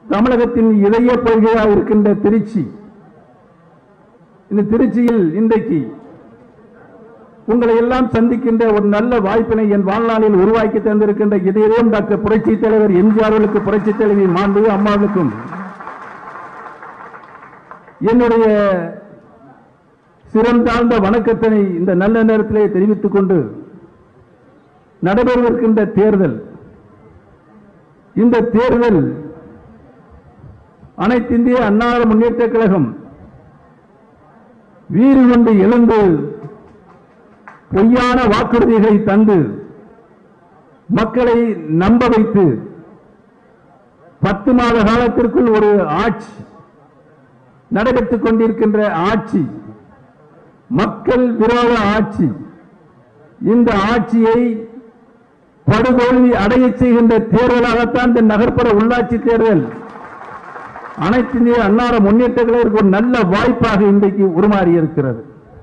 தமிழகத்தின் இதய பகுதியாக இருக்கின்ற திருச்சி இந்த திருச்சியில் இன்றைக்கு உங்களை எல்லாம் சந்திக்கின்ற ஒரு நல்ல வாய்ப்பினை என் வாழ்நாளில் உருவாக்கி தந்திருக்கின்ற இதயம் டாக்டர் புரட்சி தலைவர் எம்ஜிஆர் அவர்களுக்கு புரட்சி தலைவி மாண்பு அம்மாவுக்கும் என்னுடைய சிறந்தாழ்ந்த வணக்கத்தினை இந்த நல்ல நேரத்திலே தெரிவித்துக் கொண்டு நடைபெறவிருக்கின்ற தேர்தல் இந்த தேர்தல் அனைத்திந்திய அண்ணா முன்னேற்ற கழகம் வீறு கொண்டு எழுந்து பொய்யான வாக்குறுதிகளை தந்து மக்களை நம்ப வைத்து பத்து மாத காலத்திற்குள் ஒரு ஆட்சி நடைபெற்றுக் கொண்டிருக்கின்ற ஆட்சி மக்கள் விரோத ஆட்சி இந்த ஆட்சியை படுதோல்வி அடையச் செய்கின்ற தேர்தலாகத்தான் இந்த நகர்ப்புற உள்ளாட்சி தேர்தல் அனைத்து இந்திய அன்னார முன்னேற்ற கழகத்திற்கு ஒரு நல்ல வாய்ப்பாக இன்றைக்கு உருமாறி இருக்கிறது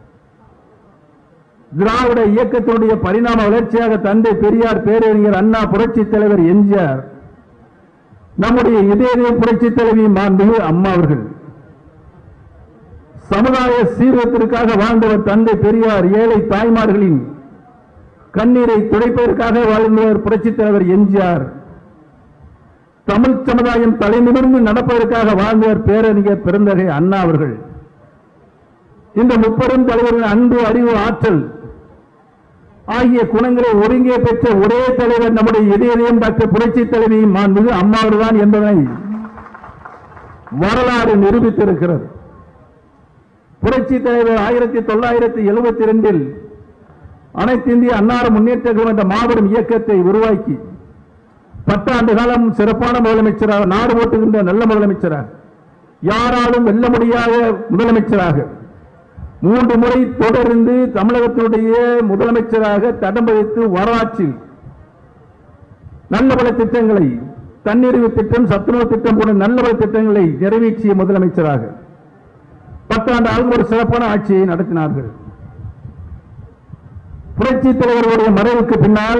திராவிட இயக்கத்தினுடைய பரிணாம வளர்ச்சியாக தந்தை பெரியார் பேரறிஞர் அண்ணா புரட்சி தலைவர் எம்ஜிஆர் நம்முடைய இதய புரட்சி தலைவி மாண்புமிகு அம்மா அவர்கள் சமுதாய சீர்திருத்தத்திற்காக வாழ்ந்தவர் தந்தை பெரியார் ஏழை தாய்மார்களின் கண்ணீரை துடைப்பதற்காக வாழ்ந்தவர் புரட்சித் தலைவர் எம்ஜிஆர் தமிழ் சமுதாயம் தலைநிமிர்ந்து நடப்பதற்காக வாழ்ந்தவர் பேரறிஞர் பெருந்தகை அண்ணா அவர்கள் இந்த முப்பெரும் தலைவர்கள் அன்பு அறிவு ஆற்றல் ஆகிய குணங்களை ஒருங்கே பெற்ற ஒரே தலைவர் நம்முடைய இதயம் டாக்டர் புரட்சி தலைவி மாண்புமிகு அம்மா அவர்தான் என்பதனை வரலாறு நிரூபித்திருக்கிறது புரட்சி தலைவர் ஆயிரத்தி தொள்ளாயிரத்தி எழுபத்தி இரண்டில் அனைத்து இந்திய அன்னார முன்னேற்ற கழகம் என்ற மாபெரும் இயக்கத்தை உருவாக்கி பத்தாண்டு காலம் சிறப்பான முதலமைச்சராக நாடு ஓட்டுகின்ற நல்ல முதலமைச்சராக யாராலும் வெல்ல முடியாத முதலமைச்சராக மூன்று முறை தொடர்ந்து தமிழகத்தினுடைய முதலமைச்சராக தடம் பதித்து வரலாற்றில் நல்ல பல திட்டங்களை தன்னிறைவு திட்டம் சத்துணவு திட்டம் போன்ற நல்ல பல திட்டங்களை நிறைவேற்றிய முதலமைச்சராக பத்தாண்டு ஆளும் ஒரு சிறப்பான ஆட்சியை நடத்தினார்கள் புரட்சி தலைவருடைய மறைவுக்கு பின்னால்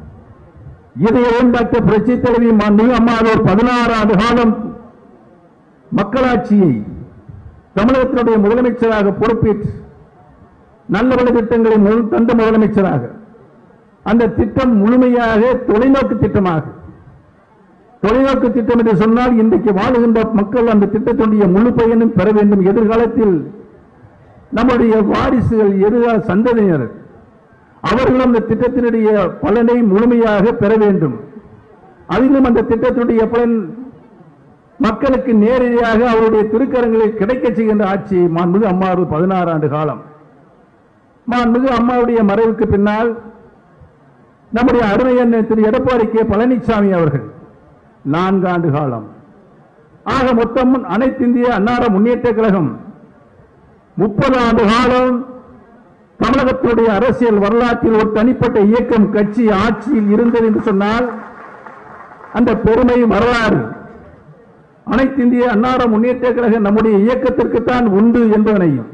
இதயம் டாக்டர் புரட்சி தலைவி மாண்பு அம்மா ஒரு பதினாறு ஆண்டு காலம் மக்களாட்சியை தமிழகத்தினுடைய முதலமைச்சராக பொறுப்பேற்று நல்ல பல திட்டங்களை முதல் தந்த முதலமைச்சராக அந்த திட்டம் முழுமையாக தொலைநோக்கு திட்டமாக தொலைநோக்கு திட்டம் என்று சொன்னால் இன்றைக்கு வாழுகின்ற மக்கள் அந்த திட்டத்தினுடைய முழு பயனும் பெற வேண்டும் எதிர்காலத்தில் நம்முடைய வாரிசுகள் எதிர்கால சந்ததியினர் அவர்களும் அந்த திட்டத்தினுடைய பலனை முழுமையாக பெற வேண்டும் அதிலும் அந்த திட்டத்தினுடைய பலன் மக்களுக்கு நேரடியாக அவருடைய திருக்கரங்களில் கிடைக்க செய்கின்ற ஆட்சி மாண்புமிகு அம்மா பதினாறு ஆண்டு காலம் மாண்புமிகு அம்மாவுடைய மறைவுக்கு பின்னால் நம்முடைய அருமையன் திரு எடப்பாடி கே பழனிசாமி அவர்கள் நான்காண்டு காலம் ஆக மொத்தம் அனைத்து இந்திய அன்னார முன்னேற்ற கழகம் முப்பது ஆண்டு காலம் தமிழகத்தினுடைய அரசியல் வரலாற்றில் ஒரு தனிப்பட்ட இயக்கம் கட்சி ஆட்சியில் இருந்தது என்று சொன்னால் அந்த பெருமை வரலாறு அனைத்து இந்திய அன்னார முன்னேற்ற கழகம் நம்முடைய இயக்கத்திற்குத்தான் உண்டு என்பதனையும்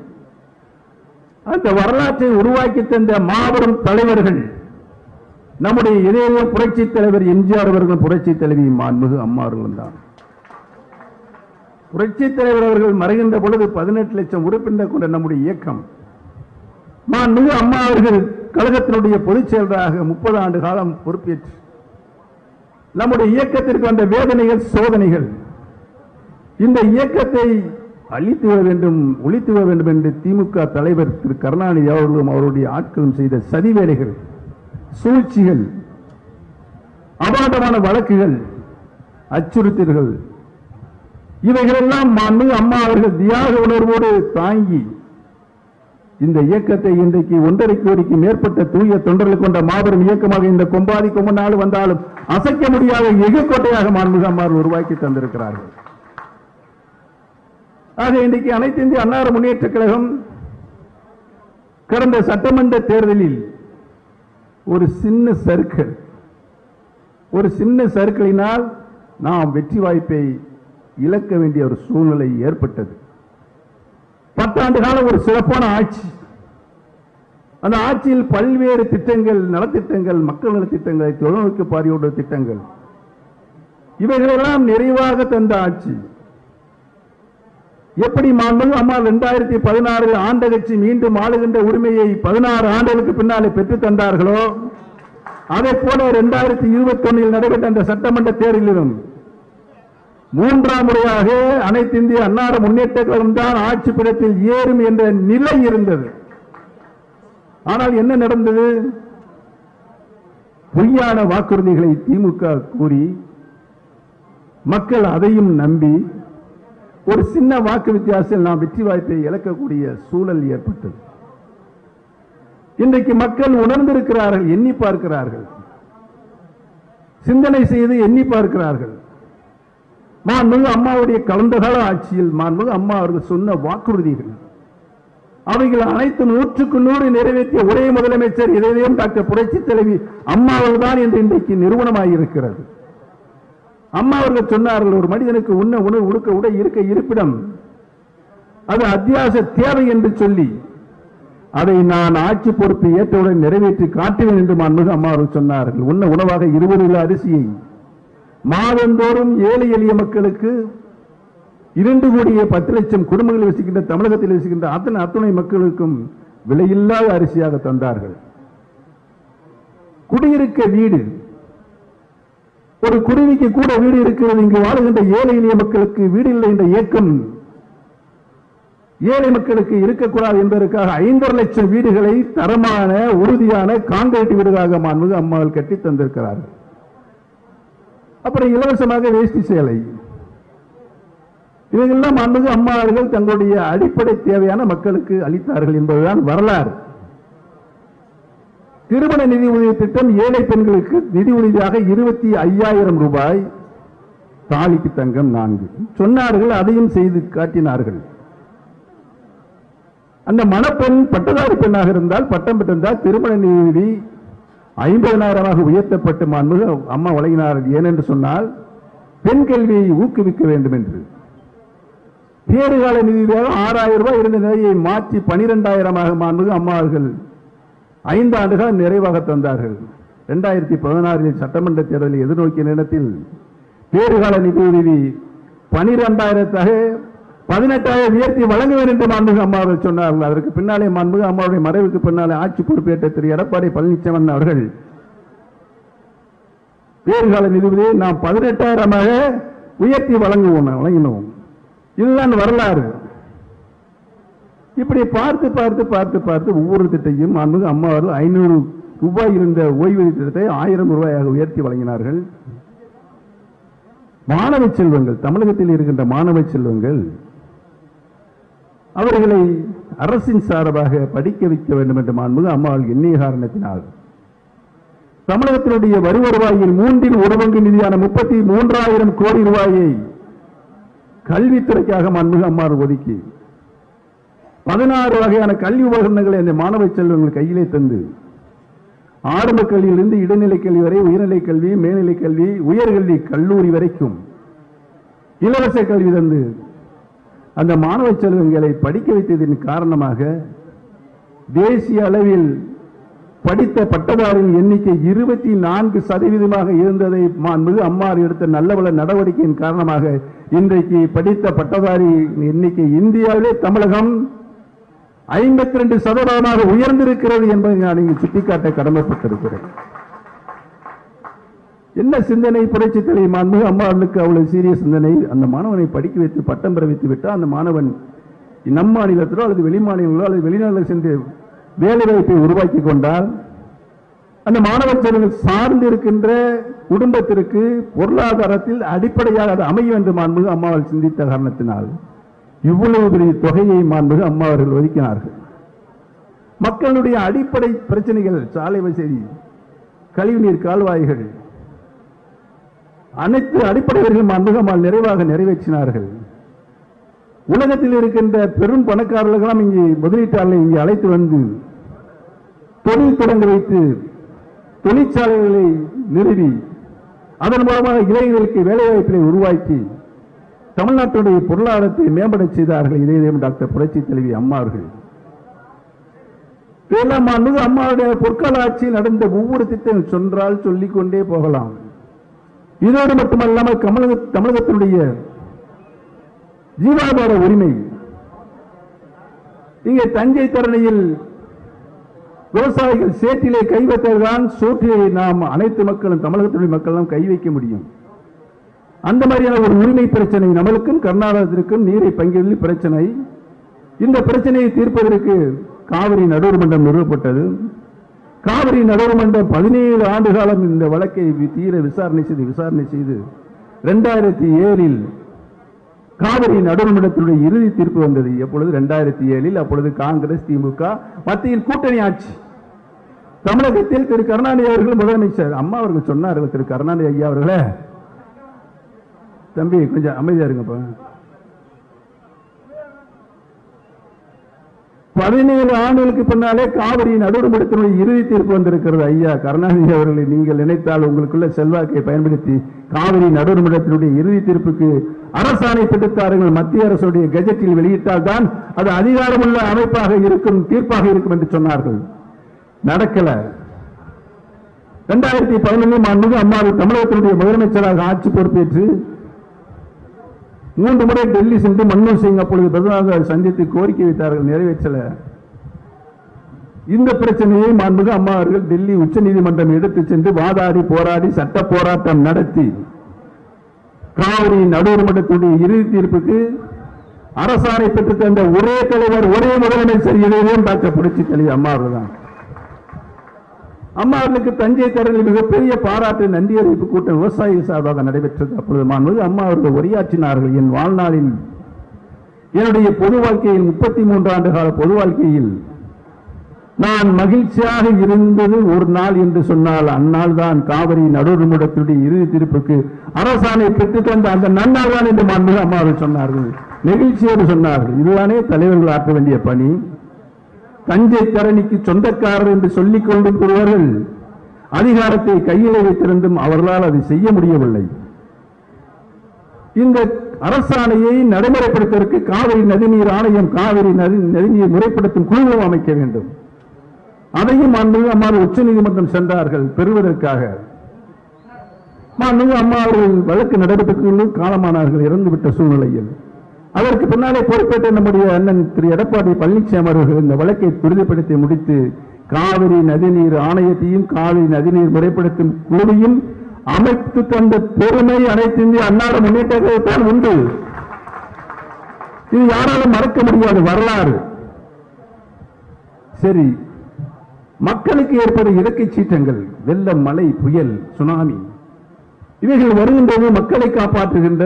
அந்த வரலாற்றை உருவாக்கி தந்த மாபெரும் தலைவர்கள் நம்முடைய இதய புரட்சி தலைவர் எம்ஜிஆர் அவர்கள் புரட்சி தலைவி மாண்புமிகு அம்மா அவர்களும் தான் புரட்சி தலைவர் அவர்கள் மறைகின்ற பொழுது பதினெட்டு லட்சம் உறுப்பினர் கொண்ட நம்முடைய இயக்கம் மாண்புமிகு அம்மா அவர்கள் கழகத்தினுடைய பொதுச் செயலராக முப்பது ஆண்டு காலம் பொறுப்பேற்று நம்முடைய இயக்கத்திற்கு வந்த வேதனைகள் சோதனைகள் இந்த இயக்கத்தை அழித்து விட வேண்டும் ஒழித்து விட வேண்டும் என்று திமுக தலைவர் திரு கருணாநிதி அவர்களும் அவருடைய ஆட்களும் செய்த சதி வேலைகள் சூழ்ச்சிகள் அபாண்டமான வழக்குகள் அச்சுறுத்தல்கள் இவைகளெல்லாம் மாண்புமிகு அம்மா அவர்கள் தியாக உணர்வோடு தாங்கி இந்த இயக்கத்தை இன்றைக்கு ஒன்றரை கோடிக்கு மேற்பட்ட தூய தொண்டர்கள் கொண்ட மாபெரும் இயக்கமாக இந்த கொம்பாதி கொம்பனாடு வந்தாலும் அசைக்க முடியாத எகுக்கோட்டையாக மாண்புமிகு அம்மா அவர்கள் உருவாக்கி தந்திருக்கிறார்கள் ஆக இன்றைக்கு அனைத்து இந்திய அன்னார முன்னேற்ற கழகம் கடந்த சட்டமன்ற தேர்தலில் ஒரு சின்ன சர்க்கிள் ஒரு சின்ன சர்க்கிளினால் நாம் வெற்றி வாய்ப்பை இழக்க வேண்டிய ஒரு சூழ்நிலை ஏற்பட்டது பத்தாண்டு காலம் ஒரு சிறப்பான ஆட்சி அந்த ஆட்சியில் பல்வேறு திட்டங்கள் நலத்திட்டங்கள் மக்கள் நலத்திட்டங்கள் தொலைநோக்கு பார்வையோட திட்டங்கள் இவைகளெல்லாம் நிறைவாக தந்த ஆட்சி எப்படி மாண்புமிகு அம்மா இரண்டாயிரத்தி பதினாறில் ஆண்ட கட்சி மீண்டும் ஆளுகின்ற உரிமையை பதினாறு ஆண்டுகளுக்கு பின்னாலே பெற்றுத் தந்தார்களோ அதை போல இரண்டாயிரத்தி இருபத்தி ஒன்னில் நடைபெற்ற அந்த சட்டமன்ற தேர்தலிலும் மூன்றாம் முறையாக அனைத்து இந்திய அன்னார முன்னேற்ற கழகம் தான் ஆட்சி பீடத்தில் ஏறும் என்ற நிலை இருந்தது ஆனால் என்ன நடந்தது பொய்யான வாக்குறுதிகளை திமுக கூறி மக்கள் அதையும் நம்பி ஒரு சின்ன வாக்கு வித்தியாசத்தில் நாம் வெற்றி வாய்ப்பை இழக்கக்கூடிய சூழல் ஏற்பட்டது இன்றைக்கு மக்கள் உணர்ந்திருக்கிறார்கள் எண்ணி பார்க்கிறார்கள் சிந்தனை செய்து எண்ணி பார்க்கிறார்கள் மாண்புமிகு அம்மாவுடைய கடந்த கால ஆட்சியில் மாண்புமிகு அம்மா அவர்கள் சொன்ன வாக்குறுதிகள் அவைகள் அனைத்து நூற்றுக்கு நூறு நிறைவேற்றிய ஒரே முதலமைச்சர் இதையும் டாக்டர் புரட்சி தலைவி அம்மா அவர்கள்தான் என்று இன்றைக்கு நிறுவனமாயிருக்கிறது அம்மா அவர்கள் சொன்னார்கள் ஒரு மனிதனுக்கு உண்ண உணவு உடுக்க உடை இருக்க இருப்பிடம் அது அத்தியாவசிய தேவை என்று சொல்லி அதை நான் ஆட்சி பொறுப்பு ஏற்றவுடன் நிறைவேற்றி காட்டுவேன் என்று மாண்புமிகு அம்மா அவர்கள் சொன்னார்கள் உண்ண உணவாக இருபது கிலோ அரிசியை மாதந்தோறும் ஏழை எளிய மக்களுக்கு இரண்டு கோடியே பத்து லட்சம் குடும்பங்கள் வசிக்கின்ற தமிழகத்தில் வசிக்கின்ற அத்தனை அத்துணை மக்களுக்கும் விலையில்லாத அரிசியாக தந்தார்கள் குடியிருக்க வீடு ஒரு குருவிக்கு கூட வீடு இருக்கிறது இங்கு வாழுகின்ற ஏழை எளிய மக்களுக்கு வீடு இல்லை என்ற இயக்கம் ஏழை மக்களுக்கு இருக்கக்கூடாது என்பதற்காக ஐந்தரை லட்சம் வீடுகளை தரமான உறுதியான காங்கிரீட் வீடுகளாக மாண்புமிகு அம்மாவில் கட்டி தந்திருக்கிறார்கள் அப்புறம் இலவசமாக வேஷ்டி சேலை இவைகள்லாம் மாண்புமிகு அம்மா அவர்கள் தங்களுடைய அடிப்படை தேவையான மக்களுக்கு அளித்தார்கள் என்பதுதான் வரலாறு திருமண நிதி உதவி திட்டம் ஏழை பெண்களுக்கு நிதி உதவியாக இருபத்தி ஐயாயிரம் ரூபாய் தாலிக்கு தங்கம் நான்கு சொன்னார்கள் அதையும் செய்து காட்டினார்கள் அந்த மணப்பெண் பட்டதாரி பெண்ணாக இருந்தால் பட்டம் பெற்றிருந்தால் திருமண நிதி ஐம்பதனாயிரமாக உயர்த்தப்பட்டு மாண்புமிகு அம்மா வழங்கினார்கள் ஏனென்று சொன்னால் பெண் கல்வியை ஊக்குவிக்க வேண்டும் என்று பேறுகால நிதியாக ஆறாயிரம் ரூபாய் இருந்த நிலையை மாற்றி பனிரெண்டாயிரமாக மாண்புமிகு அம்மா அவர்கள் ஐந்து ஆண்டுகள் நிறைவாக தந்தார்கள் இரண்டாயிரத்தி பதினாறில் சட்டமன்ற தேர்தலை எதிர்நோக்கிய நேரத்தில் பேறுகால நிதியுதவி பனிரெண்டாயிரத்தாக பதினெட்டாயிரம் உயர்த்தி வழங்குவேன் என்று மாண்புமிகு அம்மா அவர்கள் சொன்னார்கள் அதற்கு பின்னாலே மாண்புமிகு அம்மாவுடைய மறைவுக்கு பின்னாலே ஆட்சி பொறுப்பேற்ற திரு எடப்பாடி பழனிசாமி அவர்கள் பேறுகால நிதியுதவியை நாம் பதினெட்டாயிரமாக உயர்த்தி வழங்குவோம் வழங்கினோம் இதுதான் வரலாறு இப்படி பார்த்து பார்த்து பார்த்து பார்த்து ஒவ்வொரு திட்டையும் மாண்புமிகு அம்மா அவர்கள் ஐநூறு ரூபாய் இருந்த ஓய்வூதிய திட்டத்தை ஆயிரம் ரூபாயாக உயர்த்தி வழங்கினார்கள் மாணவ செல்வங்கள் தமிழகத்தில் இருக்கின்ற மாணவ செல்வங்கள் அவர்களை அரசின் சார்பாக படிக்க வைக்க வேண்டும் என்று மாண்புமிகு அம்மாவில் எண்ணிய காரணத்தினால் தமிழகத்தினுடைய வரி வருவாயில் மூன்றில் ஒரு பங்கு நிதியான முப்பத்தி மூன்றாயிரம் கோடி ரூபாயை கல்வித்துறைக்காக மாண்புமிகு அம்மாள் ஒதுக்கி பதினாறு வகையான கல்வி உபகரணங்களை அந்த மாணவ செல்வங்கள் கையிலே தந்து ஆரம்ப கல்வியிலிருந்து இடைநிலை கல்வி வரை உயர்நிலை கல்வி மேல்நிலை கல்வி உயர்கல்வி கல்லூரி வரைக்கும் இலவச கல்வி தந்து அந்த மாணவ செல்வங்களை படிக்க வைத்ததின் காரணமாக தேசிய அளவில் படித்த பட்டதாரின் எண்ணிக்கை இருபத்தி நான்கு சதவீதமாக இருந்ததை மாண்புமிகு அம்மார் எடுத்த நல்லவள நடவடிக்கையின் காரணமாக இன்றைக்கு படித்த பட்டதாரி எண்ணிக்கை இந்தியாவிலே தமிழகம் ஐம்பத்தி ரெண்டு சதவீதமாக உயர்ந்திருக்கிறது என்பதை நான் இங்கு சுட்டிக்காட்ட கடமைப்பட்டிருக்கிறேன் என்ன சிந்தனை புரட்சி தலை மாண்புமிகு அம்மாவுக்கு அவ்வளவு சீரிய சிந்தனை அந்த மாணவனை படிக்க வைத்து பட்டம் பெற வைத்து விட்டால் அந்த மாணவன் நம் மாநிலத்திலோ அல்லது வெளி மாநிலங்களோ அல்லது வெளிநாடுகள் சென்று வேலை வாய்ப்பை உருவாக்கி கொண்டால் அந்த மாணவ செல்வங்கள் சார்ந்து இருக்கின்ற குடும்பத்திற்கு பொருளாதாரத்தில் அடிப்படையாக அது அமையும் என்று மாண்புமிகு அம்மாவால் சிந்தித்த காரணத்தினால் இவ்வளவு பெரிய தொகையை மாண்புமிகு அம்மா அவர்கள் ஒதுக்கினார்கள் மக்களுடைய அடிப்படை பிரச்சனைகள் சாலை வசதி கழிவுநீர் கால்வாய்கள் அனைத்து அடிப்படைகள் மாண்புமிகு அம்மா நிறைவாக நிறைவேற்றினார்கள் உலகத்தில் இருக்கின்ற பெரும் பணக்காரர்களெல்லாம் இங்கே முதலீட்டாளர்களை இங்கே அழைத்து வந்து தொழில் தொடங்க வைத்து தொழிற்சாலைகளை நிறுவி அதன் மூலமாக இளைஞர்களுக்கு வேலைவாய்ப்புகளை உருவாக்கி தமிழ்நாட்டுடைய பொருளாதாரத்தை மேம்பட செய்தார்கள் இதயம் டாக்டர் புரட்சி தலைவி அம்மா அவர்கள் இதெல்லாம் மாண்புமிகு அம்மாவுடைய பொற்கால ஆட்சியில் நடந்த ஒவ்வொரு திட்டம் சொன்றால் சொல்லிக் கொண்டே போகலாம் இதோடு மட்டுமல்லாமல் கமலக தமிழகத்தினுடைய ஜீவாதார உரிமை இங்கே தஞ்சை தரணியில் விவசாயிகள் சேற்றிலே கை வைத்ததுதான் சோற்றிலே நாம் அனைத்து மக்களும் தமிழகத்துடைய மக்களும் கை வைக்க முடியும் அந்த மாதிரியான ஒரு உரிமை பிரச்சனை நம்மளுக்கும் கர்நாடகத்திற்கும் நீரை பங்கிடல் பிரச்சனை இந்த பிரச்சனையை தீர்ப்பதற்கு காவிரி நடுவர் மன்றம் நிறுவப்பட்டது காவிரி நடுவர் மன்றம் பதினேழு ஆண்டு காலம் இந்த வழக்கை வி- தீர விசாரணை செய்து விசாரணை செய்து இரண்டாயிரத்தி ஏழில் காவிரி நடுவர்மன்றத்தினுடைய இறுதி தீர்ப்பு வந்தது எப்பொழுது இரண்டாயிரத்தி ஏழில் அப்பொழுது காங்கிரஸ் திமுக மத்தியில் கூட்டணி ஆட்சி தமிழகத்தில் திரு கருணாநிதி அவர்கள் முதலமைச்சர் அம்மா அவர்கள் சொன்னார்கள் திரு கருணாநிதி ஐயா அவர்களே தம்பி கொஞ்சம் அமைதியா இருங்கப்பா பதினேழு ஆண்டுகளுக்கு பின்னாலே காவிரி நடுவர்மன்றத்தினுடைய இறுதி தீர்ப்பு வந்திருக்கிறது ஐயா கருணாநிதி அவர்களை நீங்கள் நினைத்தால் உங்களுக்குள்ள செல்வாக்கை பயன்படுத்தி காவிரி நடுவர்மன்றத்தினுடைய இறுதி தீர்ப்புக்கு அரசாணை பிடித்தார்கள் மத்திய அரசுடைய கெஜெட்டில் வெளியிட்டால் தான் அது அதிகாரமுள்ள அமைப்பாக இருக்கும் தீர்ப்பாக இருக்கும் என்று சொன்னார்கள் நடக்கல இரண்டாயிரத்தி பதினொன்று மாண்புமிகு அம்மாவில் தமிழகத்தினுடைய முதலமைச்சராக ஆட்சி பொறுப்பேற்று மூன்று முறை டெல்லி சென்று மன்மோகன் சிங் அப்பொழுது பிரதமராக சந்தித்து கோரிக்கை வைத்தார்கள் நிறைவேற்றல இந்த பிரச்சனையை மாண்புமிகு அம்மா அவர்கள் டெல்லி உச்சநீதிமன்றம் எடுத்துச் சென்று வாதாடி போராடி சட்ட போராட்டம் நடத்தி காவிரி நடுவர்மன்றத்துடைய இறுதி தீர்ப்புக்கு அரசாணை பெற்று தந்த ஒரே தலைவர் ஒரே முதலமைச்சர் இதையும் டாக்டர் புரட்சி தலைவர் அம்மா அவர்கள்தான் அம்மா அவர்களுக்கு தஞ்சை கடலில் மிகப்பெரிய பாராட்டு நன்றி அறிவிப்பு கூட்டம் விவசாயிகள் சார்பாக நடைபெற்றது அப்பொழுது மாண்புமிகு அம்மா அவர்கள் உரையாற்றினார்கள் என் வாழ்நாளில் என்னுடைய பொது வாழ்க்கையில் முப்பத்தி மூன்று ஆண்டு கால பொது வாழ்க்கையில் நான் மகிழ்ச்சியாக இருந்தது ஒரு நாள் என்று சொன்னால் அந்நாள் தான் காவிரி நடுவர்மன்றத்துடைய இறுதி தீர்ப்புக்கு அரசாணை பெற்று தந்த அந்த நன்னாள் தான் என்று மாண்புமிகு அம்மா அவர்கள் சொன்னார்கள் நெகிழ்ச்சியோடு சொன்னார்கள் இதுதானே தலைவர்கள் ஆற்ற வேண்டிய பணி தஞ்சை தரணிக்கு சொந்தக்காரர் என்று சொல்லிக் கொண்டிருக்கிறவர்கள் அதிகாரத்தை கையில் வைத்திருந்தும் அவர்களால் அதை செய்ய முடியவில்லை இந்த அரசாணையை நடைமுறைப்படுத்துவதற்கு காவிரி நதிநீர் ஆணையம் காவிரி நதி நதிநீர் முறைப்படுத்தும் குழுவும் அமைக்க வேண்டும் அதையும் மாண்புமிகு அம்மா உச்ச நீதிமன்றம் சென்றார்கள் பெறுவதற்காக மாண்புமிகு அம்மா அவர்கள் வழக்கு நடைபெற்று காலமானார்கள் இறந்துவிட்ட சூழ்நிலையில் அதற்கு பின்னாலே பொறுப்பேற்ற நம்முடைய அண்ணன் திரு எடப்பாடி பழனிசாமி அவர்கள் இந்த வழக்கை துரிதப்படுத்தி முடித்து காவிரி நதிநீர் ஆணையத்தையும் காவிரி நதிநீர் முறைப்படுத்தும் குழுவையும் அமைத்து தந்த பெருமை அனைத்து இந்திய அன்னார முன்னேற்றத்தான் உண்டு இது யாராலும் மறக்க முடியாது வரலாறு சரி மக்களுக்கு ஏற்படும் இயற்கை சீற்றங்கள் வெள்ளம் மழை புயல் சுனாமி இவைகள் வருகின்றது மக்களை காப்பாற்றுகின்ற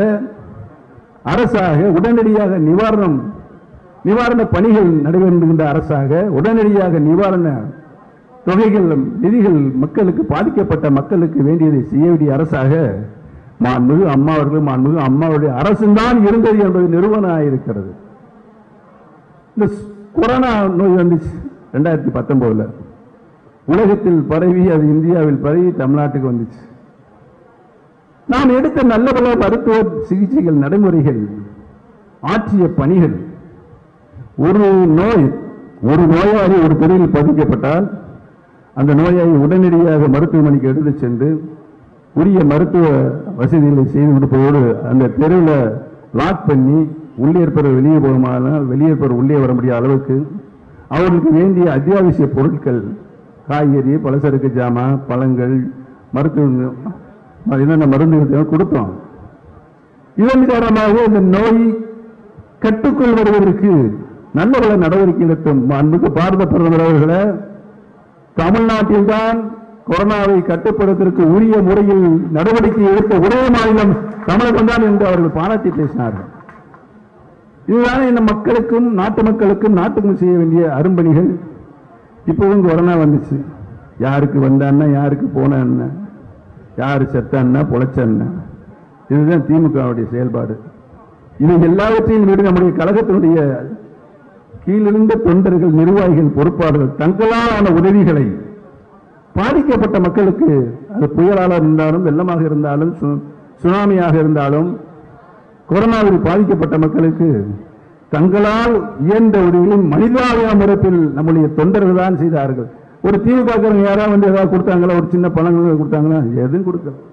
அரசாக உடனடியாக நிவாரணம் நிவாரண பணிகள் நடைபெறுகின்ற அரசாக உடனடியாக நிவாரண தொகைகள் நிதிகள் மக்களுக்கு பாதிக்கப்பட்ட மக்களுக்கு வேண்டியதை செய்ய வேண்டிய அரசாக மாண்புமிகு அம்மா அவர்கள் மாண்புமிகு அம்மாவுடைய அரசுதான் இருந்தது என்பது நிறுவனம் இருக்கிறது இந்த ஸ்- கொரோனா நோய் வந்துச்சு ரெண்டாயிரத்தி பத்தொன்பதுல உலகத்தில் பரவி அது இந்தியாவில் பரவி தமிழ்நாட்டுக்கு வந்துச்சு நாம் எடுத்த நல்ல பல மருத்துவ சிகிச்சைகள் நடைமுறைகள் ஆற்றிய பணிகள் ஒரு நோய் ஒரு நோயாளி ஒரு தெருவில் பாதிக்கப்பட்டால் அந்த நோயாளி உடனடியாக மருத்துவமனைக்கு எடுத்து சென்று உரிய மருத்துவ வசதிகளை செய்து கொடுப்பதோடு அந்த தெருவில் லாக் பண்ணி உள்ளே இருப்பவர் வெளியே போகுமானால் வெளியே இருப்பவர் உள்ளே வர முடியாத அளவுக்கு அவர்களுக்கு வேண்டிய அத்தியாவசிய பொருட்கள் காய்கறி பலசரக்கு ஜாமான் பழங்கள் மருத்துவ என்னென்ன மருந்துகள் தேவை கொடுத்தோம் இதன் காரணமாக இந்த நோய் கட்டுக்குள் வருவதற்கு நல்ல பல நடவடிக்கை எடுத்தும் அன்புக்கு பாரத பிரதமர் அவர்களே தமிழ்நாட்டில் தான் கொரோனாவை கட்டுப்படுத்துவதற்கு உரிய முறையில் நடவடிக்கை எடுத்த ஒரே மாநிலம் தமிழகம் தான் என்று அவர்கள் பாராட்டி பேசினார்கள் இதுதானே இந்த மக்களுக்கும் நாட்டு மக்களுக்கும் நாட்டுக்கும் செய்ய வேண்டிய அரும்பணிகள் இப்பவும் கொரோனா வந்துச்சு யாருக்கு வந்தான்னா யாருக்கு போனான்னா யாரு செத்தான்னா பொழைச்சான்னா இதுதான் திமுகவுடைய செயல்பாடு இது எல்லாவற்றையும் விட நம்முடைய கழகத்தினுடைய கீழிருந்த தொண்டர்கள் நிர்வாகிகள் பொறுப்பாளர்கள் தங்களால் ஆன உதவிகளை பாதிக்கப்பட்ட மக்களுக்கு அது புயலாக இருந்தாலும் வெள்ளமாக இருந்தாலும் சு- சுனாமியாக இருந்தாலும் கொரோனாவில் பாதிக்கப்பட்ட மக்களுக்கு தங்களால் இயன்ற உதவிகளை மனிதாபிமான முறையில் நம்முடைய தொண்டர்கள் தான் செய்தார்கள் ஒரு திமுக காரங்க யாராவது வந்து ஏதாவது கொடுத்தாங்களா ஒரு சின்ன பணங்கள் கொடுத்தாங்களா எதுவும் கொடுக்கல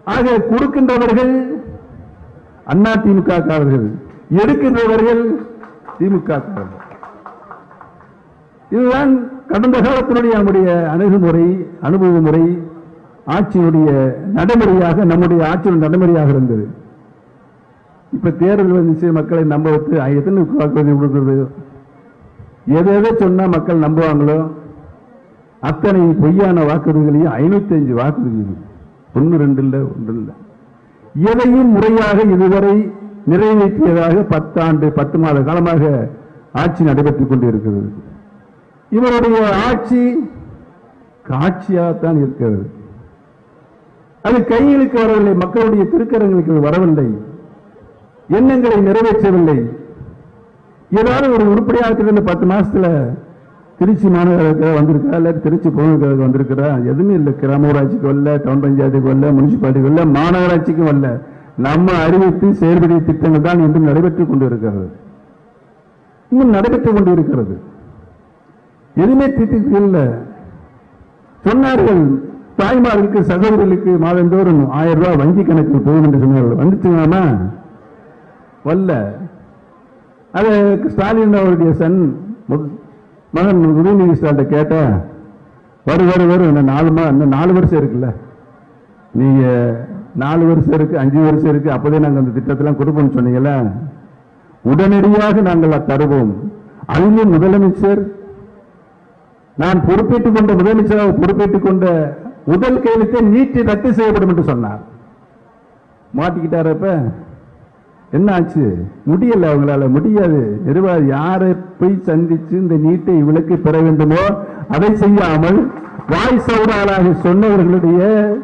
ஆக கொடுக்கின்றவர்கள் அண்ணா திமுக காரர்கள் எடுக்கின்றவர்கள் திமுக காரர்கள் இதுதான் கடந்த காலத்தினுடைய நம்முடைய அணுகுமுறை அனுபவ முறை ஆட்சியினுடைய நடைமுறையாக நம்முடைய ஆட்சியின் நடைமுறையாக இருந்தது இப்ப தேர்தல் வந்துச்சு மக்களை நம்ப வைத்து எத்தனை வாக்குறுதி கொடுக்கிறது எதை எதை சொன்னா மக்கள் நம்புவாங்களோ அத்தனை பொய்யான வாக்குறுதிகளையும் ஐநூத்தி அஞ்சு வாக்குறுதிகள் ஒன்று ரெண்டு இல்ல ஒன்று இல்ல எதையும் முறையாக இதுவரை நிறைவேற்றியதாக பத்தாண்டு பத்து மாத காலமாக ஆட்சி நடைபெற்றுக் கொண்டிருக்கிறது இவருடைய ஆட்சி காட்சியாகத்தான் இருக்கிறது அது கைகளுக்கு வரவில்லை மக்களுடைய திருக்கரங்களுக்கு வரவில்லை எண்ணங்களை நிறைவேற்றவில்லை ஏதாவது ஒரு உருப்படியாக இந்த பத்து மாசத்துல திருச்சி மாநகருக்கு வந்திருக்கா இல்ல திருச்சி புறநகருக்கு வந்திருக்கிறா எதுவுமே இல்லை கிராம ஊராட்சிக்கு வரல டவுன் பஞ்சாயத்துக்கு வரல முனிசிபாலிட்டிக்கு வரல மாநகராட்சிக்கும் வரல நம்ம அறிவித்து செயல்படிய திட்டங்கள் தான் இன்றும் நடைபெற்றுக் கொண்டிருக்கிறது இன்னும் நடைபெற்றுக் கொண்டிருக்கிறது எதுவுமே திட்டத்தில் இல்ல சொன்னார்கள் தாய்மார்களுக்கு சகோதரர்களுக்கு மாதந்தோறும் ஆயிரம் ரூபாய் வங்கி கணக்கில் போகும் என்று சொன்னார்கள் வந்துச்சுங்களாமா வரல அது ஸ்டாலின் அவருடைய சன் மு- மகன் உதயநிதி ஸ்டாலின் கேட்டா வரு வரு வரும் இன்னும் நாலு மா இன்னும் நாலு வருஷம் இருக்குல்ல நீங்க நாலு வருஷம் இருக்கு அஞ்சு வருஷம் இருக்கு அப்போதே நாங்க அந்த திட்டத்தெல்லாம் கொடுப்போம்னு சொன்னீங்கல்ல உடனடியாக நாங்கள் தருவோம் அதிலும் முதலமைச்சர் நான் பொறுப்பேற்றுக் கொண்ட முதலமைச்சராக பொறுப்பேற்றுக் கொண்ட முதல் கையெழுத்தை நீட்டி ரத்து செய்யப்படும் என்று சொன்னார் மாட்டிக்கிட்டாரப்ப என்ன ஆச்சு முடியல அவங்களால முடியாது நிர்வாகி யாரை போய் சந்திச்சு இந்த நீட்டை விலக்கு பெற வேண்டுமோ அதை செய்யாமல் வாய் சவுடாலாக சொன்னவர்களுடைய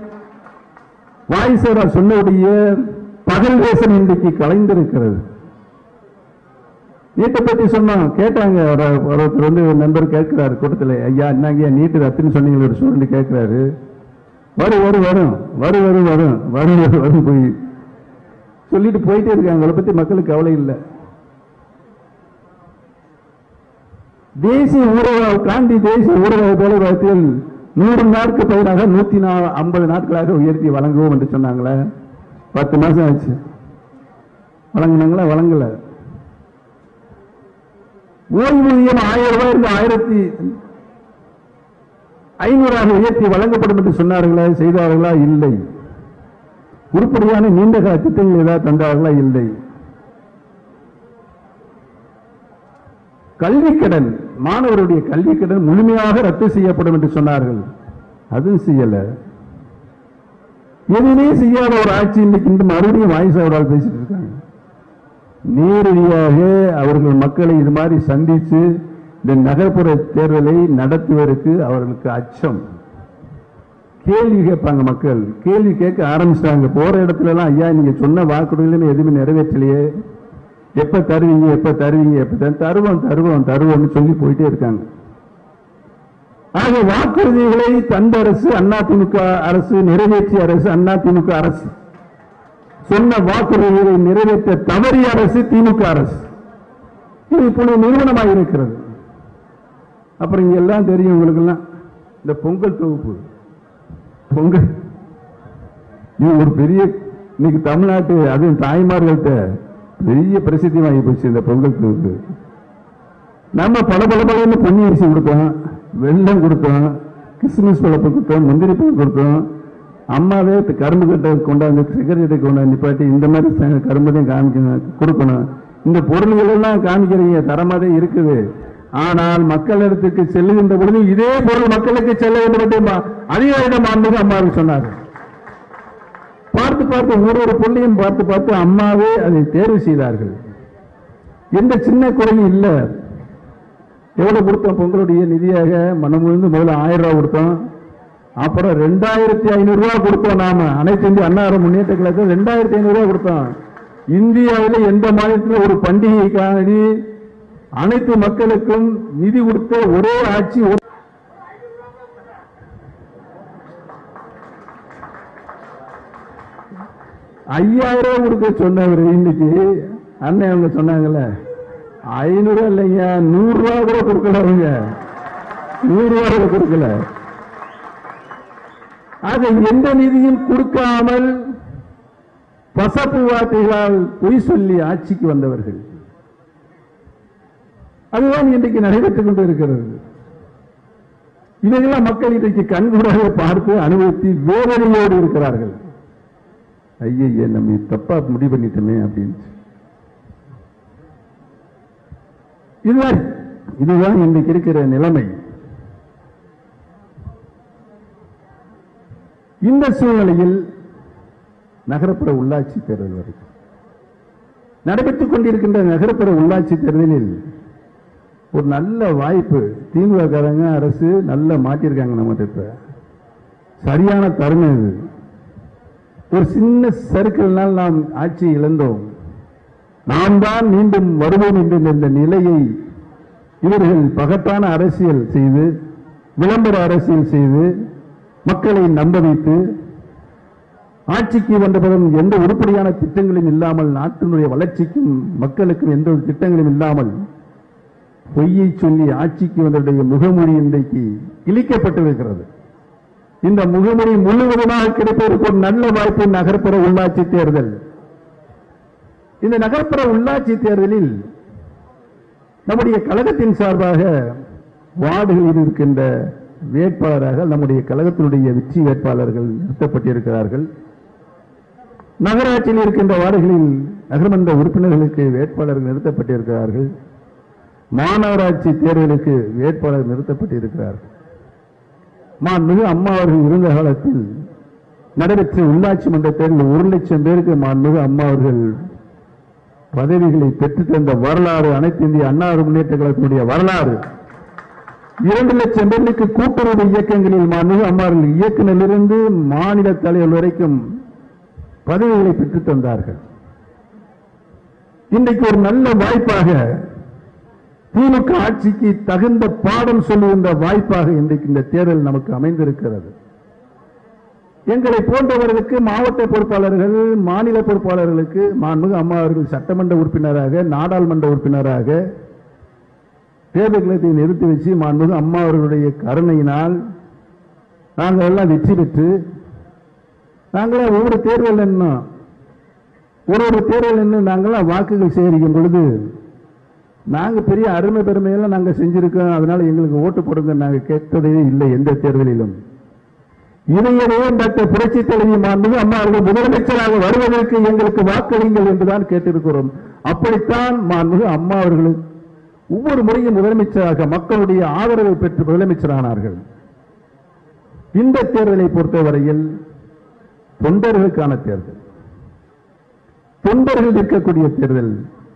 வாய் சவுடா சொன்னவுடைய பகல் வேஷம் இன்றைக்கு கலைந்திருக்கிறது நீட்டை பத்தி சொன்னோம் கேட்டாங்க ஒரு ஒருத்தர் வந்து ஒரு நண்பர் கேட்கிறாரு கூட்டத்தில் ஐயா என்னங்க நீட்டு ரத்துன்னு சொன்னீங்க ஒரு ஸ்டூடெண்ட் கேட்கிறாரு வரும் வரும் வரும் வரும் வரும் வரும் வரும் வரும் வரும் போய் சொல்லிட்டு போயிட்டே இருக்காங்க அதை பத்தி மக்களுக்கு கவலை இல்லை தேசிய ஊரக காந்தி தேசிய ஊரக வேலைவாய்ப்பில் நூறு நாட்கு பதிலாக நூத்தி நா- ஐம்பது நாட்களாக உயர்த்தி வழங்குவோம் என்று சொன்னாங்களே பத்து மாசம் ஆச்சு வழங்கினாங்களா வழங்கல ஓய்வூதியம் ஆயிரம் ரூபாய் இருந்து ஆயிரத்தி ஐநூறாக உயர்த்தி வழங்கப்படும் என்று சொன்னார்களா செய்தார்களா இல்லை உருப்படியான நீண்ட கால திட்டங்கள் ஏதாவது தந்தார்களா இல்லை கல்வி கடன் மாணவருடைய கல்வி கடன் முழுமையாக ரத்து செய்யப்படும் என்று சொன்னார்கள் அதுவும் செய்யல எதுவுமே செய்யாத ஒரு ஆட்சி இன்னைக்கு இந்த மறுபடியும் வாய்ஸாவதால் பேசிட்டு இருக்காங்க நேரடியாக அவர்கள் மக்களை இது மாதிரி சந்தித்து இந்த நகர்ப்புற தேர்தலை நடத்துவதற்கு அவர்களுக்கு அச்சம் கேள்வி கேட்பாங்க மக்கள் கேள்வி கேட்க ஆரம்பிச்சிட்டாங்க போற இடத்துல எல்லாம் ஐயா நீங்க சொன்ன வாக்குறுதிகள் எதுவுமே நிறைவேற்றலையே எப்ப தருவீங்க எப்ப தருவீங்க எப்ப தரு- தருவோம் தருவோம் தருவோம்னு சொல்லி போயிட்டே இருக்காங்க ஆக வாக்குறுதிகளை தந்த அரசு அதிமுக அரசு நிறைவேற்றிய அரசு அதிமுக அரசு சொன்ன வாக்குறுதிகளை நிறைவேற்ற தவறிய அரசு திமுக அரசு இது இப்பொழுது நிறுவனமாக இருக்கிறது அப்புறம் இங்க எல்லாம் தெரியும் உங்களுக்கு எல்லாம் இந்த பொங்கல் தொகுப்பு பொங்கல் இது ஒரு பெரிய இன்னைக்கு தமிழ்நாட்டு அதுவும் தாய்மார்கள்ட்ட பெரிய பிரசித்தி வாங்கி போச்சு இந்த பொங்கல் தொகுப்பு நம்ம பல பல பலன்னு பொன்னி அரிசி கொடுத்தோம் வெள்ளம் கொடுத்தோம் கிறிஸ்துமஸ் பழப்பு கொடுத்தோம் முந்திரி பழம் கொடுத்தோம் அம்மாவே இப்ப கரும்பு கட்டை கொண்டாந்து சிகரெட்டை கொண்டாந்து நிப்பாட்டி இந்த மாதிரி ச- கரும்பையும் காமிக்கணும் கொடுக்கணும் இந்த பொருள்கள் எல்லாம் காமிக்கிறீங்க தரமாதே இருக்குது ஆனால் மக்களிடத்துக்கு செல்லுகின்ற பொழுது இதே பொருள் மக்களுக்கு செல்ல வேண்டும் என்று மா- அதிகாரிடம் மாண்புமிகு அம்மாவுக்கு சொன்னார் பார்த்து பார்த்து ஒரு ஒரு பொருளையும் பார்த்து பார்த்து அம்மாவே அதை தேர்வு செய்தார்கள் எந்த சின்ன குறையும் இல்லை எவ்வளவு கொடுத்தோம் பொங்கலுடைய நிதியாக மனமுழுந்து முதல்ல ஆயிரம் ரூபாய் கொடுத்தோம் அப்புறம் ரெண்டாயிரத்தி ஐநூறு ரூபாய் கொடுத்தோம் நாம அனைத்து இந்திய அன்னார முன்னேற்ற கழகத்தில் ரெண்டாயிரத்தி ஐநூறு ரூபாய் கொடுத்தோம் இந்தியாவில் எந்த மாநிலத்தில் ஒரு பண்டிகைக்காக அனைத்து மக்களுக்கும் நிதி கொடுத்த ஒரே ஆட்சி ஒரு- ஐயாயிரம் ரூபாய் கொடுக்க சொன்னவர் இன்னைக்கு அண்ணன் அவங்க சொன்னாங்கல்ல ஐநூறு ரூபாய் இல்லைங்க நூறு ரூபாய் கூட கொடுக்கல அவங்க நூறு ரூபாய் கூட கொடுக்கல ஆக எந்த நிதியும் கொடுக்காமல் பசப்பு வார்த்தைகளால் பொய் சொல்லி ஆட்சிக்கு வந்தவர்கள் அதுதான் இன்றைக்கு நடைபெற்றுக் கொண்டு இருக்கிறது இதையெல்லாம் மக்கள் இன்றைக்கு கண்கூடாக பார்த்து அனுபவித்து வேதனையோடு இருக்கிறார்கள் ஐயையே நம்ம தப்பா முடிவு பண்ணிட்டோமே அப்படின்னு இதுதான் இதுதான் இன்றைக்கு இருக்கிற நிலைமை இந்த சூழ்நிலையில் நகரப்புற உள்ளாட்சி தேர்தல் வரைக்கும் நடைபெற்றுக் கொண்டிருக்கின்ற நகரப்புற உள்ளாட்சி தேர்தலில் ஒரு நல்ல வாய்ப்பு திமுக காரங்க அரசு நல்ல மாட்டியிருக்காங்க நம்ம இப்ப சரியான தருணம் இது ஒரு சின்ன சர்க்கிள்னால் நாம் ஆட்சி இழந்தோம் நாம் தான் மீண்டும் வருவோம் என்ற இந்த நிலையை இவர்கள் பகட்டான அரசியல் செய்து விளம்பர அரசியல் செய்து மக்களை நம்ப வைத்து ஆட்சிக்கு வந்தபோதும் எந்த உருப்படியான திட்டங்களும் இல்லாமல் நாட்டினுடைய வளர்ச்சிக்கும் மக்களுக்கும் எந்த ஒரு திட்டங்களும் இல்லாமல் பொய்யை சொல்லி ஆட்சிக்கு வந்தவருடைய முகமொழி இன்றைக்கு இழிக்கப்பட்டிருக்கிறது இந்த முகமொழி முழுவதுமாக கிடைப்பதற்கு ஒரு நல்ல வாய்ப்பு நகர்ப்புற உள்ளாட்சி தேர்தல் இந்த நகர்ப்புற உள்ளாட்சி தேர்தலில் நம்முடைய கழகத்தின் சார்பாக வார்டுகளில் இருக்கின்ற வேட்பாளராக நம்முடைய கழகத்தினுடைய வெற்றி வேட்பாளர்கள் நிறுத்தப்பட்டிருக்கிறார்கள் நகராட்சியில் இருக்கின்ற வார்டுகளில் நகர்மன்ற உறுப்பினர்களுக்கு வேட்பாளர்கள் நிறுத்தப்பட்டிருக்கிறார்கள் மாநகராட்சி தேர்தலுக்கு வேட்பாளர் நிறுத்தப்பட்டிருக்கிறார்கள் மாண்புமிகு அம்மா அவர்கள் இருந்த காலத்தில் நடைபெற்ற உள்ளாட்சி மன்ற தேர்தலில் ஒரு லட்சம் பேருக்கு மாண்புமிகு அம்மா அவர்கள் பதவிகளை பெற்றுத் தந்த வரலாறு அனைத்து இந்திய அண்ணா முன்னேற்ற கழகத்தினுடைய வரலாறு இரண்டு லட்சம் பேருக்கு கூட்டுறவு இயக்கங்களில் மாண்புமிகு அம்மா அவர்கள் இயக்குநரிலிருந்து மாநில தலைவர் வரைக்கும் பதவிகளை பெற்றுத் தந்தார்கள் இன்றைக்கு ஒரு நல்ல வாய்ப்பாக திமுக ஆட்சிக்கு தகுந்த பாடம் சொல்லுகின்ற வாய்ப்பாக இன்றைக்கு இந்த தேர்தல் நமக்கு அமைந்திருக்கிறது எங்களை போன்றவர்களுக்கு மாவட்ட பொறுப்பாளர்கள் மாநில பொறுப்பாளர்களுக்கு மாண்புமிகு அம்மா அவர்கள் சட்டமன்ற உறுப்பினராக நாடாளுமன்ற உறுப்பினராக தேர்தல்களை நிறுத்தி வச்சு மாண்புமிகு அம்மா அவர்களுடைய கருணையினால் நாங்கள் எல்லாம் வெற்றி பெற்று நாங்களாம் ஒவ்வொரு தேர்தல் என்ன ஒரு ஒரு தேர்தல் என்ன நாங்களாம் வாக்குகள் சேகரிக்கும் பொழுது நாங்க பெரிய அருமை பெருமையெல்லாம் நாங்க செஞ்சிருக்கோம் அதனால எங்களுக்கு ஓட்டு போடுங்க நாங்க கேட்டதே இல்லை எந்த தேர்தலிலும் இதையவே டாக்டர் புரட்சி தலைவி மாண்புமிகு அம்மா அவர்கள் முதலமைச்சராக வருவதற்கு எங்களுக்கு வாக்களிங்கள் என்றுதான் கேட்டிருக்கிறோம் அப்படித்தான் மாண்புமிகு அம்மா அவர்கள் ஒவ்வொரு முறையும் முதலமைச்சராக மக்களுடைய ஆதரவை பெற்று முதலமைச்சரானார்கள் இந்த தேர்தலை பொறுத்தவரையில் தொண்டர்களுக்கான தேர்தல் தொண்டர்கள் இருக்கக்கூடிய தேர்தல்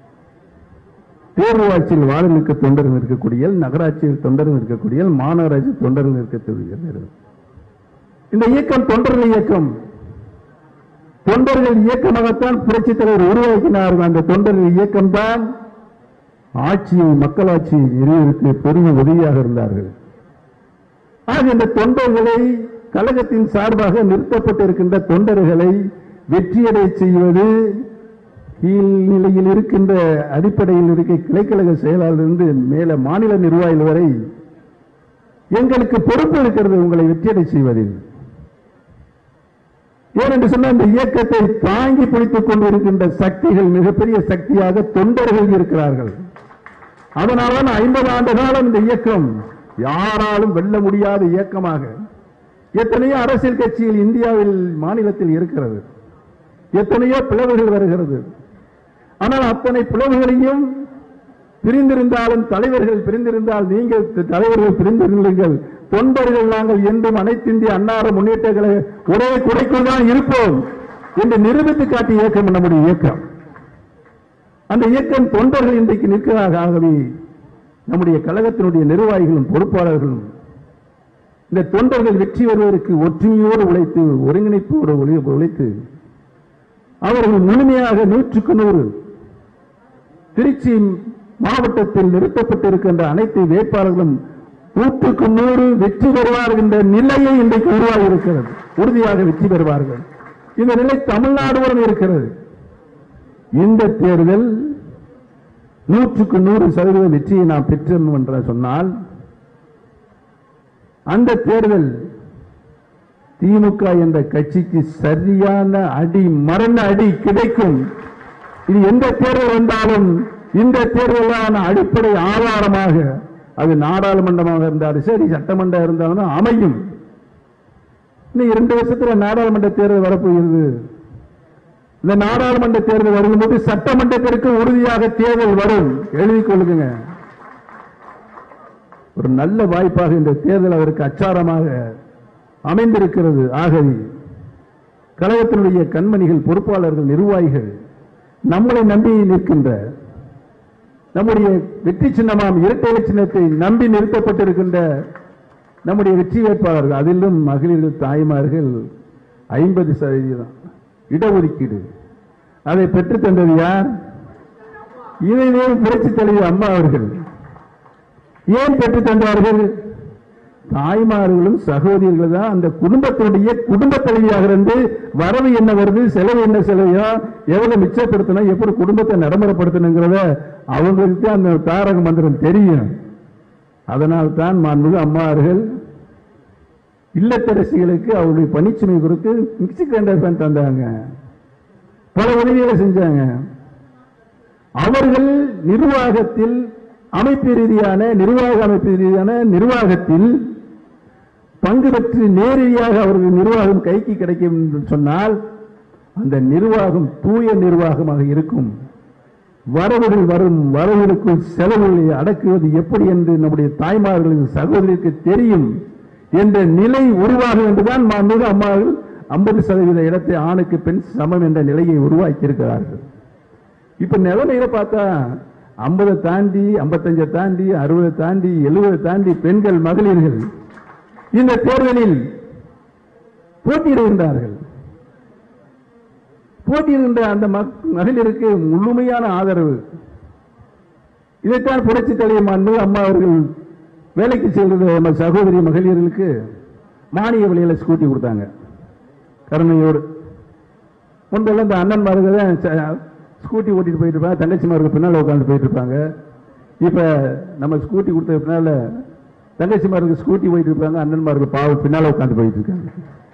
பேரூராட்சியில் வாழ நிற்க தொண்டர்கள் இருக்கக்கூடிய நகராட்சியில் தொண்டர்கள் இருக்கக்கூடிய மாநகராட்சி தொண்டர்கள் இருக்கக்கூடிய தேர்தல் இந்த இயக்கம் தொண்டர்கள் இயக்கம் தொண்டர்கள் இயக்கமாகத்தான் புரட்சித் தலைவர் உருவாக்கினார்கள் அந்த தொண்டர்கள் இயக்கம்தான் ஆட்சியை மக்களாட்சியை நிறுவனருக்கு பெரும் உதவியாக இருந்தார்கள் ஆக இந்த தொண்டர்களை கழகத்தின் சார்பாக நிறுத்தப்பட்டிருக்கின்ற தொண்டர்களை வெற்றியடை செய்வது கீழ்நிலையில் இருக்கின்ற அடிப்படையில் இருக்க கிளைக்கழக செயலாளரிலிருந்து மேல மாநில நிர்வாகிகள் வரை எங்களுக்கு பொறுப்பு இருக்கிறது உங்களை வெற்றியடை செய்வதில் ஏனென்று சொன்னால் இந்த இயக்கத்தை தாங்கி பிடித்துக் கொண்டிருக்கின்ற சக்திகள் மிகப்பெரிய சக்தியாக தொண்டர்கள் இருக்கிறார்கள் அதனால்தான் ஐம்பது ஆண்டு காலம் இந்த இயக்கம் யாராலும் வெல்ல முடியாத இயக்கமாக எத்தனையோ அரசியல் கட்சிகள் இந்தியாவில் மாநிலத்தில் இருக்கிறது எத்தனையோ பிளவுகள் வருகிறது ஆனால் அத்தனை பிளவுகளையும் பிரிந்திருந்தாலும் தலைவர்கள் பிரிந்திருந்தால் நீங்கள் தலைவர்கள் பிரிந்திருந்தீர்கள் தொண்டர்கள் நாங்கள் என்றும் அனைத்திந்திய அன்னார முன்னேற்ற கழக ஒரே குறைக்குள் தான் இருப்போம் என்று நிரூபித்து காட்டிய இயக்கம் நம்முடைய இயக்கம் அந்த இயக்கம் தொண்டர்கள் இன்றைக்கு நிற்கிறதாக ஆகவே நம்முடைய கழகத்தினுடைய நிர்வாகிகளும் பொறுப்பாளர்களும் இந்த தொண்டர்கள் வெற்றி பெறுவதற்கு ஒற்றுமையோடு உழைத்து ஒருங்கிணைப்போடு ஒளி- உழைத்து அவர்கள் முழுமையாக நூற்றுக்கு நூறு திருச்சி மாவட்டத்தில் நிறுத்தப்பட்டிருக்கின்ற அனைத்து வேட்பாளர்களும் நூற்றுக்கு நூறு வெற்றி பெறுவார்கள் என்ற நிலையை இன்றைக்கு உருவாகி இருக்கிறது உறுதியாக வெற்றி பெறுவார்கள் இந்த நிலை தமிழ்நாடு இருக்கிறது இந்த தேர்தல் நூற்றுக்கு நூறு சதவீத வெற்றியை நாம் பெற்றோம் என்று சொன்னால் அந்த தேர்தல் திமுக என்ற கட்சிக்கு சரியான அடி மரண அடி கிடைக்கும் இது எந்த தேர்தல் வந்தாலும் இந்த தேர்தலான அடிப்படை ஆதாரமாக அது நாடாளுமன்றமாக இருந்தாலும் சரி சட்டமன்றம் இருந்தாலும் அமையும் இன்னும் இரண்டு வருஷத்துல நாடாளுமன்ற தேர்தல் வரப்போகிறது இந்த நாடாளுமன்ற தேர்தல் வரும்போது சட்டமன்றத்திற்கு உறுதியாக தேர்தல் வரும் எழுதிக் கொள்ளுங்க ஒரு நல்ல வாய்ப்பாக இந்த தேர்தல் அவருக்கு அச்சாரமாக அமைந்திருக்கிறது ஆகவே கழகத்தினுடைய கண்மணிகள் பொறுப்பாளர்கள் நிர்வாகிகள் நம்மளை நம்பி நிற்கின்ற நம்முடைய வெற்றி சின்னமாம் இரட்டை இலை சின்னத்தை நம்பி நிறுத்தப்பட்டிருக்கின்ற நம்முடைய வெற்றி வேட்பாளர்கள் அதிலும் மகளிர்கள் தாய்மார்கள் ஐம்பது சதவீதம் இடஒதுக்கீடு அதை பெற்றுத் தந்தது யார் இதைவே புரட்சி தலைவர் அம்மா அவர்கள் ஏன் பெற்றுத் தந்தார்கள் தாய்மார்களும் சகோதரிகள் தான் அந்த குடும்பத்தினுடைய குடும்ப தலைவியாக இருந்து வரவு என்ன வருது செலவு என்ன செலவையோ எவ்வளவு மிச்சப்படுத்தணும் எப்படி குடும்பத்தை நடைமுறைப்படுத்தணுங்கிறத அவங்களுக்கு அந்த தாரக மந்திரம் தெரியும் அதனால் தான் மாண்புமிகு அம்மாவர்கள் இல்லத்தரசிகளுக்கு அவருடைய பணிச்சுமை குறித்து மிக்சி கிரைண்டர் ஃபேன் தந்தாங்க பல உதவிகளை செஞ்சாங்க அவர்கள் நிர்வாகத்தில் அமைப்பு ரீதியான நிர்வாக அமைப்பு ரீதியான நிர்வாகத்தில் பங்கு பெற்று நேரடியாக அவர்கள் நிர்வாகம் கைக்கு கிடைக்கும் என்று சொன்னால் அந்த நிர்வாகம் தூய நிர்வாகமாக இருக்கும் வரவுகள் வரும் வரவுகளுக்குள் செலவுகளை அடக்குவது எப்படி என்று நம்முடைய தாய்மார்களின் சகோதரிக்கு தெரியும் என்ற நிலை உருவாகும் என்றுதான் மாண்புமிகு அம்மாவில் ஐம்பது சதவீத இடத்தை ஆணுக்கு பெண் சமம் என்ற நிலையை உருவாக்கி இருக்கிறார்கள் இப்ப நிலைமையில பார்த்தா ஐம்பதை தாண்டி ஐம்பத்தஞ்சை தாண்டி அறுபதை தாண்டி எழுபதை தாண்டி பெண்கள் மகளிர்கள் இந்த தேர்தலில் போட்டியிடுகின்றார்கள் போட்டியிடுகின்ற அந்த மக்- மகளிருக்கு முழுமையான ஆதரவு இதைத்தான் புரட்சி தலைவர் மாண்பு அம்மா அவர்கள் வேலைக்கு செல்கிற நம்ம சகோதரி மகளிர்களுக்கு மானிய விலையில ஸ்கூட்டி கொடுத்தாங்க கருணையோடு முன்பெல்லாம் இந்த அண்ணன்மார்கள் தான் ச- ஸ்கூட்டி ஓட்டிட்டு போயிட்டு இருப்பாங்க தங்கச்சிமாருக்கு பின்னால் உட்காந்து போயிட்டு இருப்பாங்க இப்ப நம்ம ஸ்கூட்டி கொடுத்த பின்னால தங்கச்சிமாருக்கு ஸ்கூட்டி போயிட்டு இருப்பாங்க அண்ணன்மாருக்கு பாவம் பின்னால உட்காந்து போயிட்டு இருக்காங்க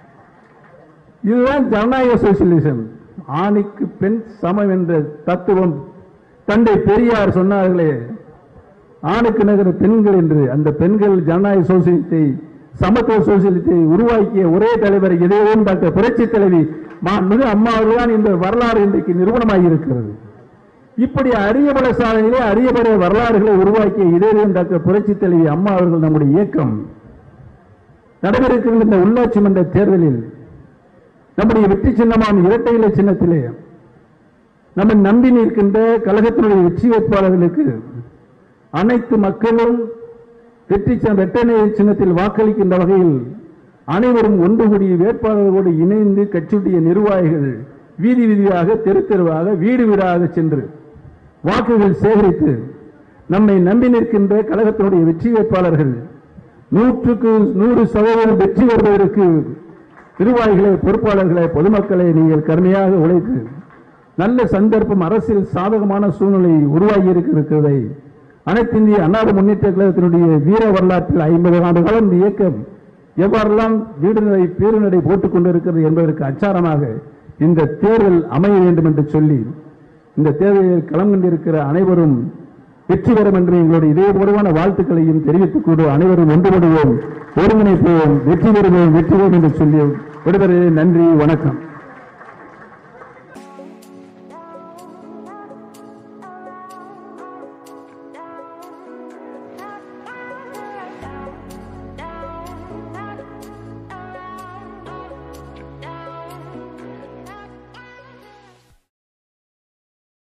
இதுதான் ஜனநாயக சோசியலிசம் ஆணுக்கு பெண் சமம் என்ற தத்துவம் தந்தை பெரியார் சொன்னார்களே ஆணுக்கு நகர பெண்கள் என்று அந்த பெண்கள் ஜனநாயக சோசியத்தை சமத்துவ சோசியத்தை உருவாக்கிய ஒரே தலைவர் இதேவும் டாக்டர் புரட்சி தலைவி மிக அம்மா அவர்கள்தான் இந்த வரலாறு இன்றைக்கு நிறுவனமாகி இருக்கிறது இப்படி அரிய பல சாதனையிலே அரிய பல வரலாறுகளை உருவாக்கிய இதேவும் டாக்டர் புரட்சி தலைவி அம்மா அவர்கள் நம்முடைய இயக்கம் நடைபெறுகின்ற இந்த உள்ளாட்சி மன்ற தேர்தலில் நம்முடைய வெற்றி சின்னமான இரட்டை இலை சின்னத்திலே நம்மை நம்பி நிற்கின்ற கழகத்தினுடைய வெற்றி வேட்பாளர்களுக்கு அனைத்து மக்களும் வெற்றி சின்ன- இரட்டை இலை சின்னத்தில் வாக்களிக்கின்ற வகையில் அனைவரும் ஒன்று கூடி வேட்பாளர்களோடு இணைந்து கட்சியுடைய நிர்வாகிகள் வீதி வீதியாக தெரு தெருவாக வீடு வீடாக சென்று வாக்குகள் சேகரித்து நம்மை நம்பி நிற்கின்ற கழகத்தினுடைய வெற்றி வேட்பாளர்கள் நூற்றுக்கு நூறு சதவீதம் வெற்றி பெறுவதற்கு நிர்வாகிகளை பொறுப்பாளர்களை பொதுமக்களை நீங்கள் கருமையாக உழைத்து நல்ல சந்தர்ப்பம் அரசியல் சாதகமான சூழ்நிலை உருவாகி இருக்கிறதை அனைத்து இந்திய அன்னாடு முன்னேற்ற கழகத்தினுடைய வீர வரலாற்றில் ஐம்பது ஆண்டு காலம் இந்த இயக்கம் எவ்வாறெல்லாம் வீடுநடை பேருநடை போட்டுக் கொண்டிருக்கிறது என்பதற்கு அச்சாரமாக இந்த தேர்தல் அமைய வேண்டும் என்று சொல்லி இந்த தேர்தலில் களம் கண்டிருக்கிற அனைவரும் வெற்றி பெறும் என்று எங்களுடைய இதயபூர்வமான வாழ்த்துக்களையும் தெரிவித்துக் கொண்டு அனைவரும் ஒன்றுபடுவோம் ஒருங்கிணைப்போம் வெற்றி பெறுவோம் வெற்றி பெறும் என்று சொல்லி விடுபெறுகிறேன் நன்றி வணக்கம்